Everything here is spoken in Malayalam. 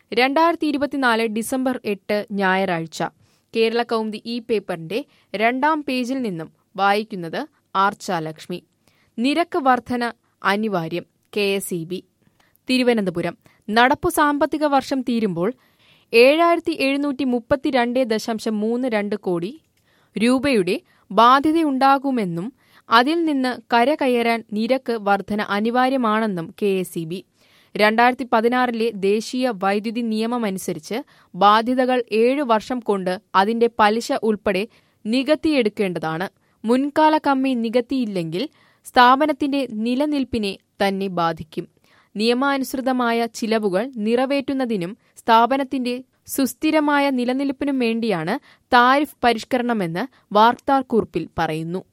രണ്ടായിരത്തി ഇരുപത്തിനാല് ഡിസംബർ എട്ട് ഞായറാഴ്ച കേരള കൗമുദി ഈ പേപ്പറിന്റെ രണ്ടാം പേജിൽ നിന്നും വായിക്കുന്നത് ആർച്ചാലക്ഷ്മി നിരക്ക് വർധന അനിവാര്യം K S E B Thiruvananthapuram നടപ്പു സാമ്പത്തിക വർഷം തീരുമ്പോൾ ഏഴായിരത്തി എഴുന്നൂറ്റി മുപ്പത്തിരണ്ട് ദശാംശം മൂന്ന് രണ്ട് കോടി രൂപയുടെ ബാധ്യതയുണ്ടാകുമെന്നും അതിൽ നിന്ന് കരകയറാൻ നിരക്ക് വർധന അനിവാര്യമാണെന്നും കെ എസ് ഇ ബി രണ്ടായിരത്തി പതിനാറിലെ ദേശീയ വൈദ്യുതി നിയമമനുസരിച്ച് ബാധ്യതകൾ ഏഴ് വർഷം കൊണ്ട് അതിന്റെ പലിശ ഉൾപ്പെടെ നികത്തിയെടുക്കേണ്ടതാണ് മുൻകാല കമ്മി നികത്തിയില്ലെങ്കിൽ സ്ഥാപനത്തിന്റെ നിലനിൽപ്പിനെ തന്നെ ബാധിക്കും നിയമാനുസൃതമായ ചിലവുകൾ നിറവേറ്റുന്നതിനും സ്ഥാപനത്തിന്റെ സുസ്ഥിരമായ നിലനിൽപ്പിനും വേണ്ടിയാണ് താരിഫ് പരിഷ്കരണമെന്ന് വാർത്താക്കുറിപ്പിൽ പറയുന്നു